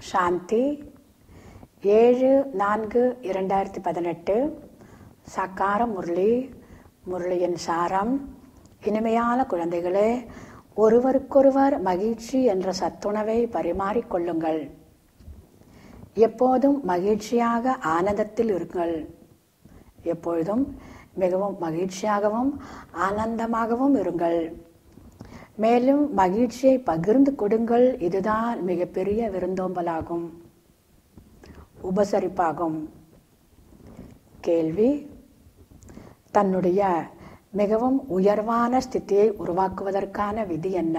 சாந்தி ஏழு நான்கு இரண்டாயிரத்தி பதினெட்டு சக்கார முரளி முரளியின் சாரம் இனிமையான குழந்தைகளே ஒருவருக்கொருவர் மகிழ்ச்சி என்ற சத்துணவை பரிமாறிக்கொள்ளுங்கள் எப்போதும் மகிழ்ச்சியாக ஆனந்தத்தில் இருங்கள் எப்பொழுதும் மிகவும் மகிழ்ச்சியாகவும் ஆனந்தமாகவும் இருங்கள் மேலும் மகிழ்ச்சியை பகிர்ந்து கொடுங்கள் இதுதான் மிகப்பெரிய விருந்தோம்பலாகும் உபசரிப்பாகும் கேள்வி தன்னுடைய மிகவும் உயர்வான ஸ்திதியை உருவாக்குவதற்கான விதி என்ன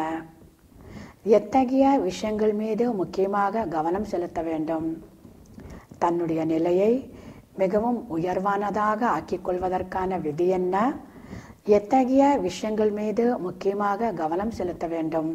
எத்தகைய விஷயங்கள் மீது முக்கியமாக கவனம் செலுத்த வேண்டும் தன்னுடைய நிலையை மிகவும் உயர்வானதாக ஆக்கிக் கொள்வதற்கான விதி என்ன எத்தகைய விஷயங்கள் மீது முக்கியமாக கவனம் செலுத்த வேண்டும்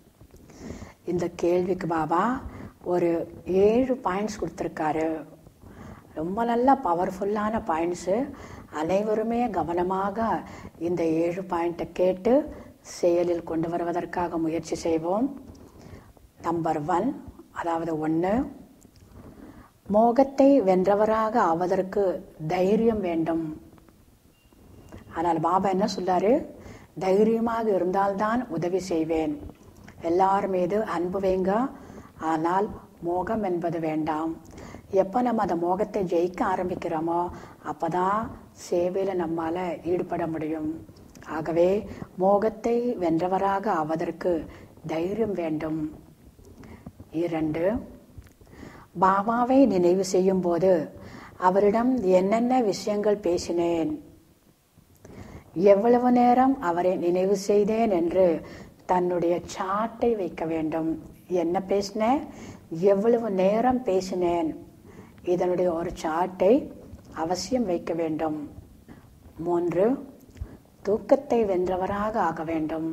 இந்த கேள்விக்கு பாபா ஒரு ஏழு பாயிண்ட்ஸ் கொடுத்துருக்காரு ரொம்ப நல்ல பவர்ஃபுல்லான பாயிண்ட்ஸு அனைவருமே கவனமாக இந்த ஏழு பாயிண்ட்டை கேட்டு செயலில் கொண்டு வருவதற்காக முயற்சி செய்வோம் நம்பர் ஒன் அதாவது ஒன்று மோகத்தை வென்றவராக ஆவதற்கு தைரியம் வேண்டும் ஆனால் பாபா என்ன சொல்றாரு தைரியமாக இருந்தால்தான் உதவி செய்வேன் எல்லார் மீது அன்பு வைங்க ஆனால் மோகம் என்பது வேண்டாம் எப்போ நம்ம அந்த மோகத்தை ஜெயிக்க ஆரம்பிக்கிறோமோ அப்போதான் சேவையில் நம்மால் ஈடுபட முடியும் ஆகவே மோகத்தை வென்றவராக ஆவதற்கு தைரியம் வேண்டும் இரண்டு பாபாவை நினைவு செய்யும் போது அவரிடம் என்னென்ன விஷயங்கள் பேசினேன் எவ்வளவு நேரம் அவரை நினைவு செய்தேன் என்று தன்னுடைய சாட்டை வைக்க வேண்டும் என்ன பேசினேன் எவ்வளவு நேரம் பேசினேன் இதனுடைய ஒரு சாட்டை அவசியம் வைக்க வேண்டும் மூன்று தூக்கத்தை வென்றவராக ஆக வேண்டும்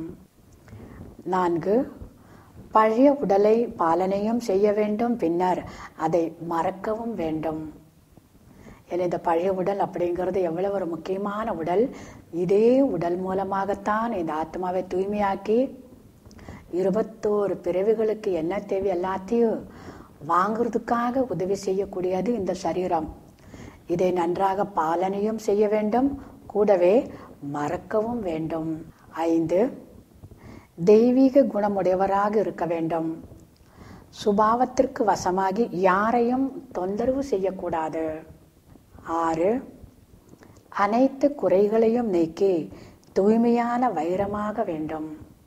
நான்கு பழைய உடலை பாலனையும் செய்ய வேண்டும் பின்னர் அதை மறக்கவும் வேண்டும் ஏன்னா இந்த பழைய உடல் அப்படிங்கிறது எவ்வளவு ஒரு முக்கியமான உடல் இதே உடல் மூலமாகத்தான் இந்த ஆத்மாவை தூய்மையாக்கி இருபத்தோரு பிறவிகளுக்கு என்ன தேவை எல்லாத்தையும் வாங்குறதுக்காக உதவி செய்யக்கூடியது இந்த சரீரம் இதை நன்றாக பாலனையும் செய்ய வேண்டும் கூடவே மறக்கவும் வேண்டும் ஐந்து தெய்வீக குணமுடையவராக இருக்க வேண்டும் சுபாவத்திற்கு வசமாகி யாரையும் தொந்தரவு செய்யக்கூடாது ஆறு அனைத்து குறைகளையும் நீக்கி தூய்மையான வைரமாக வேண்டும்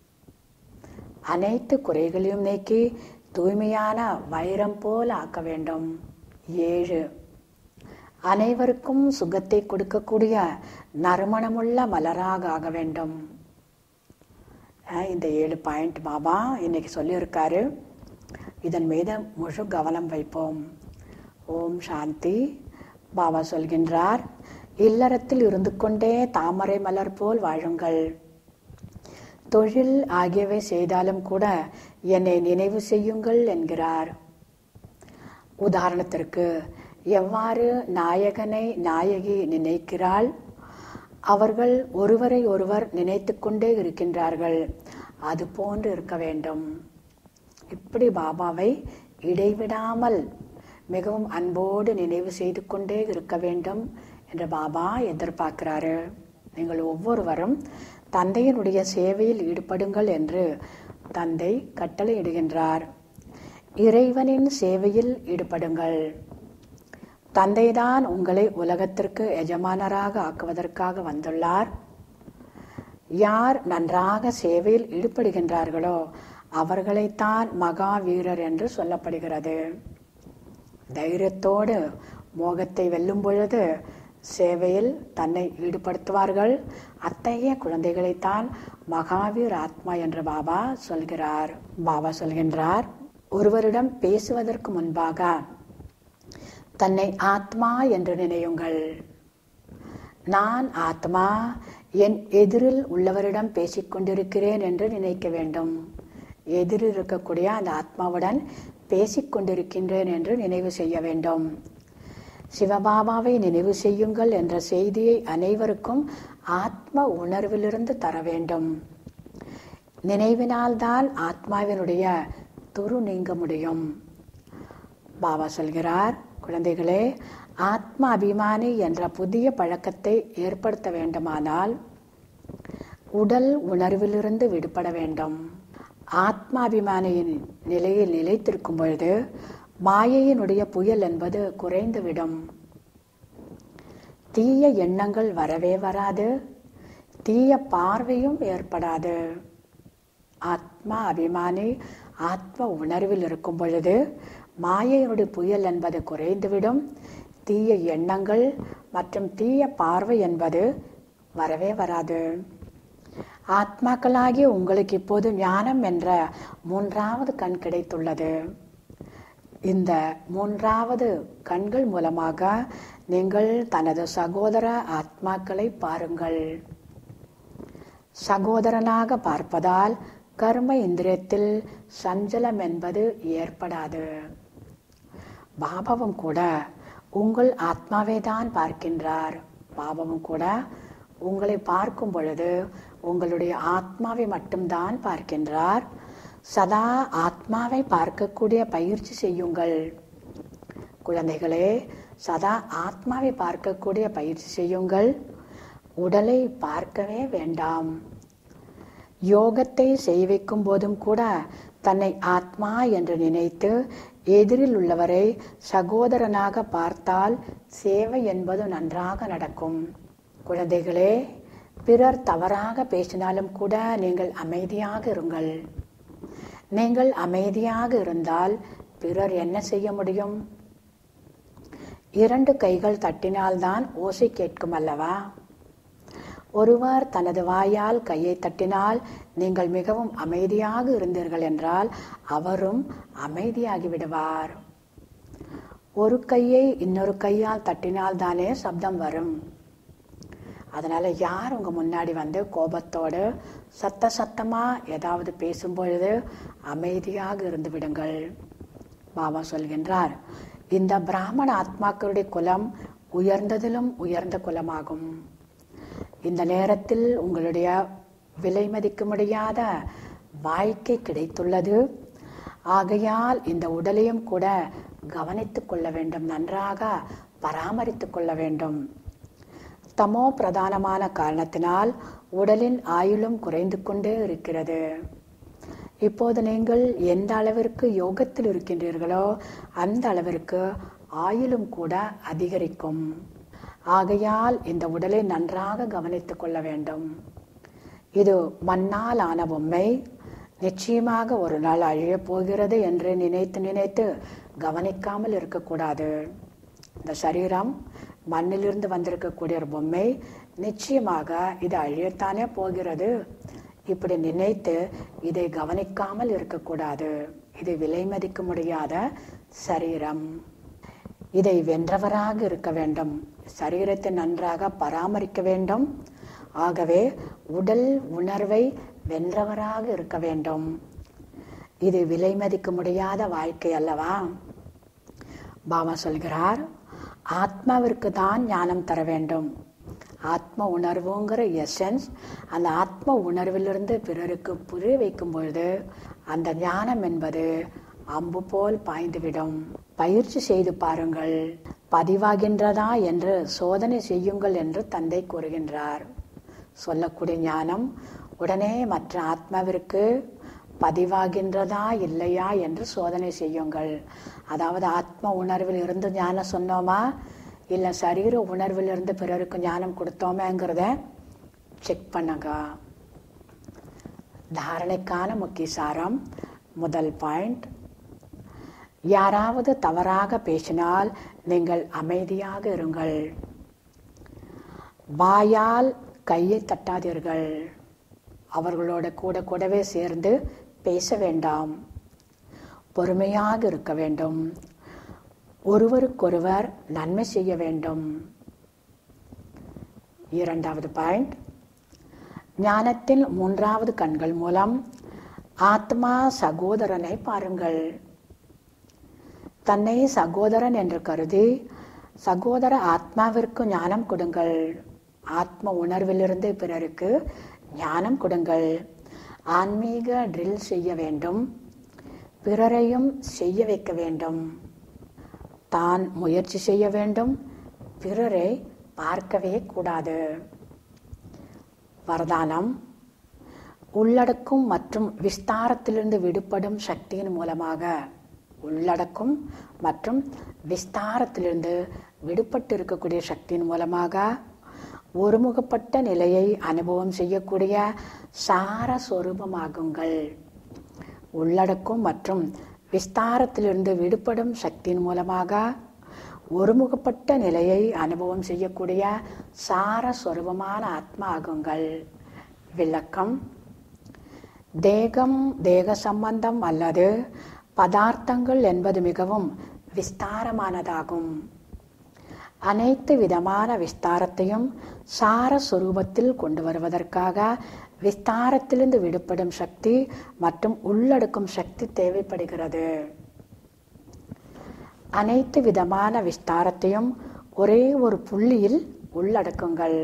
அனைத்து குறைகளையும் நீக்கி தூய்மையான வைரம் போல் ஆக்க வேண்டும் ஏழு அனைவருக்கும் சுகத்தை கொடுக்கக்கூடிய நறுமணமுள்ள மலராக ஆக வேண்டும் இந்த ஏழு பாயிண்ட் பாபா இன்னைக்கு சொல்லியிருக்காரு இதன் மீது முழு கவனம் வைப்போம் ஓம் சாந்தி பாபா சொல்கின்றார் இல்லறத்தில் இருந்து கொண்டே தாமரை மலர் போல் வாழுங்கள் தொழில் ஆகியவை செய்தாலும் கூட என்னை நினைவு செய்யுங்கள் என்கிறார் உதாரணத்திற்கு எவ்வாறு நாயகனை நாயகி நினைக்கிறாள் அவர்கள் ஒருவரை ஒருவர் நினைத்து கொண்டே இருக்கின்றார்கள் அது போன்று இருக்க வேண்டும் இப்படி பாபாவை இடைவிடாமல் மிகவும் அன்போடு நினைவு செய்து கொண்டே இருக்க வேண்டும் என்று பாபா எதிர்பார்க்கிறாரு நீங்கள் ஒவ்வொருவரும் தந்தையினுடைய சேவையில் ஈடுபடுங்கள் என்று தந்தை கட்டளையிடுகின்றார் இறைவனின் சேவையில் ஈடுபடுங்கள் தந்தைதான் உங்களை உலகத்திற்கு எஜமானராக ஆக்குவதற்காக வந்துள்ளார் யார் நன்றாக சேவையில் ஈடுபடுகின்றார்களோ அவர்களைத்தான் மகாவீரர் என்று சொல்லப்படுகிறது தைரியத்தோடு மோகத்தை வெல்லும் பொழுது சேவையில் தன்னை ஈடுபடுத்துவார்கள் அத்தகைய குழந்தைகளைத்தான் மகாவீர் ஆத்மா என்று பாபா சொல்கிறார் பாபா சொல்கின்றார் ஒருவரிடம் பேசுவதற்கு முன்பாக தன்னை ஆத்மா என்று நினையுங்கள் நான் ஆத்மா என் எதிரில் உள்ளவரிடம் பேசிக்கொண்டிருக்கிறேன் என்று நினைக்க வேண்டும் எதிரில் இருக்கக்கூடிய அந்த ஆத்மாவுடன் பேசிக்கொண்டிருக்கின்றேன் என்று நினைவு செய்ய வேண்டும் சிவபாபாவை நினைவு செய்யுங்கள் என்ற செய்தியை அனைவருக்கும் ஆத்ம உணர்விலிருந்து தர வேண்டும் நினைவினால்தான் ஆத்மாவினுடைய துரு நீங்க முடியும் பாபா சொல்கிறார் குழந்தைகளே ஆத்ம அபிமானி என்ற புதிய பழக்கத்தை ஏற்படுத்த வேண்டுமானால் உடல் உணர்விலிருந்து விடுபட வேண்டும் ஆத்மாபிமானியின் நிலையில் நிலைத்திருக்கும் பொழுது மாயையினுடைய புயல் என்பது குறைந்துவிடும் தீய எண்ணங்கள் வரவே வராது தீய பார்வையும் ஏற்படாது ஆத்மா அபிமானி ஆத்ம உணர்வில் இருக்கும் பொழுது மாயையினுடைய புயல் என்பது குறைந்துவிடும் தீய எண்ணங்கள் மற்றும் தீய பார்வை என்பது வரவே வராது ஆத்மாக்களாகிய உங்களுக்கு இப்போது ஞானம் என்ற மூன்றாவது கண் கிடைத்துள்ளது இந்த மூன்றாவது கண்கள் மூலமாக நீங்கள் தனது சகோதர ஆத்மாக்களை பாருங்கள் சகோதரனாக பார்ப்பதால் கர்ம இந்திரியத்தில் சஞ்சலம் என்பது ஏற்படாது பாபாவும் கூட உங்கள் ஆத்மாவை தான் பார்க்கின்றார் பாபாவும் கூட உங்களை பார்க்கும் பொழுது உங்களுடைய ஆத்மாவை மட்டும்தான் பார்க்கின்றார் சதா ஆத்மாவை பார்க்கக்கூடிய பயிற்சி செய்யுங்கள் குழந்தைகளே சதா ஆத்மாவை பார்க்கக்கூடிய பயிற்சி செய்யுங்கள் உடலை பார்க்கவே வேண்டாம் யோகத்தை செய்விக்கும் போதும் கூட தன்னை ஆத்மா என்று நினைத்து எதிரில் உள்ளவரை சகோதரனாக பார்த்தால் சேவை என்பது நன்றாக நடக்கும் குழந்தைகளே பிறர் தவறாக பேசினாலும் கூட நீங்கள் அமைதியாக இருங்கள் நீங்கள் அமைதியாக இருந்தால் பிறர் என்ன செய்ய முடியும் இரண்டு கைகள் தட்டினால்தான் ஓசை கேட்கும் அல்லவா ஒருவர் தனது வாயால் கையை தட்டினால் நீங்கள் மிகவும் அமைதியாக இருந்தீர்கள் என்றால் அவரும் அமைதியாகி விடுவார் ஒரு கையை இன்னொரு கையால் தட்டினால் தானே சப்தம் வரும் அதனால யார் உங்க முன்னாடி வந்து கோபத்தோடு சத்த சத்தமா ஏதாவது பேசும் பொழுது அமைதியாக இருந்து விடுங்கள் பாபா சொல்கின்றார் இந்த பிராமண ஆத்மாக்களுடைய குலம் உயர்ந்ததிலும் உயர்ந்த குலமாகும் இந்த நேரத்தில் உங்களுடைய விலை மதிக்க முடியாத வாழ்க்கை கிடைத்துள்ளது ஆகையால் இந்த உடலையும் கூட கவனித்துக் கொள்ள வேண்டும் நன்றாக பராமரித்துக் கொள்ள வேண்டும் தமோ பிரதானமான காரணத்தினால் உடலின் ஆயுளும் குறைந்து கொண்டே இருக்கிறது இப்போது நீங்கள் எந்த அளவிற்கு யோகத்தில் இருக்கின்றீர்களோ அந்த அளவிற்கு ஆயுளும் கூட அதிகரிக்கும் ஆகையால் இந்த உடலை நன்றாக கவனித்துக் கொள்ள வேண்டும் இது மண்ணால் ஆன பொம்மை நிச்சயமாக ஒரு நாள் அழியப் போகிறது என்று நினைத்து நினைத்து கவனிக்காமல் இருக்கக்கூடாது இந்த சரீரம் மண்ணிலிருந்து வந்திருக்கக்கூடிய ஒரு பொம்மை நிச்சயமாக இது அழியத்தானே போகிறது இப்படி நினைத்து இதை கவனிக்காமல் இருக்கக்கூடாது இது விலை மதிக்க முடியாத சரீரம் இதை வென்றவராக இருக்க வேண்டும் சரீரத்தை நன்றாக பராமரிக்க வேண்டும் ஆகவே உடல் உணர்வை வென்றவராக இருக்க வேண்டும் இது விலை மதிக்க முடியாத வாழ்க்கை அல்லவா பாபா சொல்கிறார் ஆத்மாவிற்கு தான் ஞானம் தர வேண்டும் ஆத்ம உணர்வுங்கிற எசன்ஸ் அந்த ஆத்ம உணர்விலிருந்து பிறருக்கு புரிய வைக்கும் பொழுது அந்த ஞானம் என்பது அம்பு போல் பாய்ந்துவிடும் பயிற்சி செய்து பாருங்கள் பதிவாகின்றதா என்று சோதனை செய்யுங்கள் என்று தந்தை கூறுகின்றார் சொல்லக்கூடிய ஞானம் உடனே மற்ற ஆத்மாவிற்கு பதிவாகின்றதா இல்லையா என்று சோதனை செய்யுங்கள் அதாவது ஆத்ம உணர்வில் இருந்து ஞானம் சொன்னோமா இல்லை சரீர உணர்வில் இருந்து பிறருக்கு ஞானம் கொடுத்தோமேங்கிறத செக் பண்ணுங்க தாரணைக்கான முக்கிய சாரம் முதல் பாயிண்ட் யாராவது தவறாக பேசினால் நீங்கள் அமைதியாக இருங்கள் வாயால் கையை தட்டாதீர்கள் அவர்களோட கூட கூடவே சேர்ந்து பேச வேண்டாம் பொறுமையாக இருக்க வேண்டும் ஒருவருக்கொருவர் நன்மை செய்ய வேண்டும் இரண்டாவது பாயிண்ட் ஞானத்தின் மூன்றாவது கண்கள் மூலம் ஆத்மா சகோதரனை பாருங்கள் தன்னை சகோதரன் என்று கருதி சகோதர ஆத்மாவிற்கு ஞானம் கொடுங்கள் ஆத்ம உணர்விலிருந்து பிறருக்கு ஞானம் கொடுங்கள் ஆன்மீக ட்ரில் செய்ய வேண்டும் பிறரையும் செய்ய வைக்க வேண்டும் தான் முயற்சி செய்ய வேண்டும் பிறரை பார்க்கவே கூடாது வரதானம் உள்ளடக்கும் மற்றும் விஸ்தாரத்திலிருந்து விடுபடும் சக்தியின் மூலமாக உள்ளடக்கும் மற்றும் விஸ்தாரத்திலிருந்து விடுபட்டு இருக்கக்கூடிய சக்தியின் மூலமாக ஒருமுகப்பட்ட நிலையை அனுபவம் செய்யக்கூடிய சார சொரூபமாகுங்கள் உள்ளடக்கும் மற்றும் விஸ்தாரத்திலிருந்து விடுபடும் சக்தியின் மூலமாக ஒருமுகப்பட்ட நிலையை அனுபவம் செய்யக்கூடிய சார சொரூபமான ஆத்மா ஆகுங்கள் விளக்கம் தேகம் தேக சம்பந்தம் அல்லது பதார்த்தங்கள் என்பது மிகவும் விஸ்தாரமானதாகும் அனைத்து விதமான விஸ்தாரத்தையும் சார சொரூபத்தில் கொண்டு வருவதற்காக விஸ்தாரத்திலிருந்து விடுபடும் சக்தி மற்றும் உள்ளடக்கும் சக்தி தேவைப்படுகிறது அனைத்து விதமான விஸ்தாரத்தையும் ஒரே ஒரு புள்ளியில் உள்ளடக்குங்கள்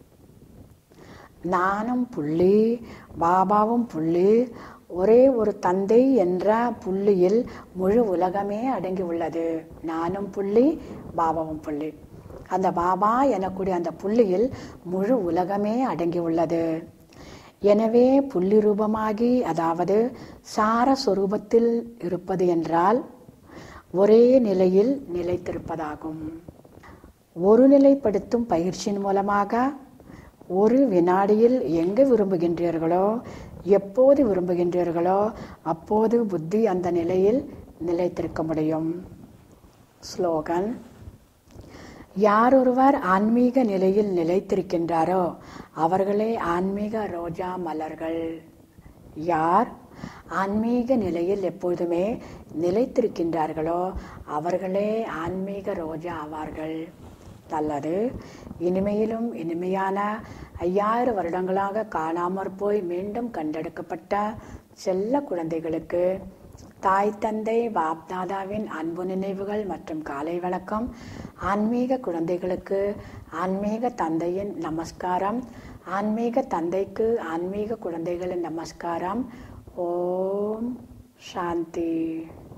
நானும் புள்ளி பாபாவும் புள்ளி ஒரே ஒரு தந்தை என்ற புள்ளியில் முழு உலகமே அடங்கி உள்ளது நானும் புள்ளி பாபாவும் புள்ளி அந்த பாபா எனக்கூடிய அந்த புள்ளியில் முழு உலகமே அடங்கி உள்ளது எனவே புள்ளி ரூபமாகி அதாவது சார சொரூபத்தில் இருப்பது என்றால் ஒரே நிலையில் நிலைத்திருப்பதாகும் ஒரு நிலைப்படுத்தும் பயிற்சியின் மூலமாக ஒரு வினாடியில் எங்கு விரும்புகின்றீர்களோ எப்போது விரும்புகின்றீர்களோ அப்போது புத்தி அந்த நிலையில் நிலைத்திருக்க முடியும் ஸ்லோகன் யார் ஒருவர் ஆன்மீக நிலையில் நிலைத்திருக்கின்றாரோ அவர்களே ஆன்மீக ரோஜா மலர்கள் யார் ஆன்மீக நிலையில் எப்பொழுதுமே நிலைத்திருக்கின்றார்களோ அவர்களே ஆன்மீக ரோஜா ஆவார்கள் நல்லது இனிமையிலும் இனிமையான ஐயாயிரம் வருடங்களாக காணாமற் போய் மீண்டும் கண்டெடுக்கப்பட்ட செல்ல குழந்தைகளுக்கு தாய் தந்தை பாப்தாதாவின் அன்பு நினைவுகள் மற்றும் காலை வணக்கம் ஆன்மீக குழந்தைகளுக்கு ஆன்மீக தந்தையின் நமஸ்காரம் ஆன்மீக தந்தைக்கு ஆன்மீக குழந்தைகளின் நமஸ்காரம் ஓம் சாந்தி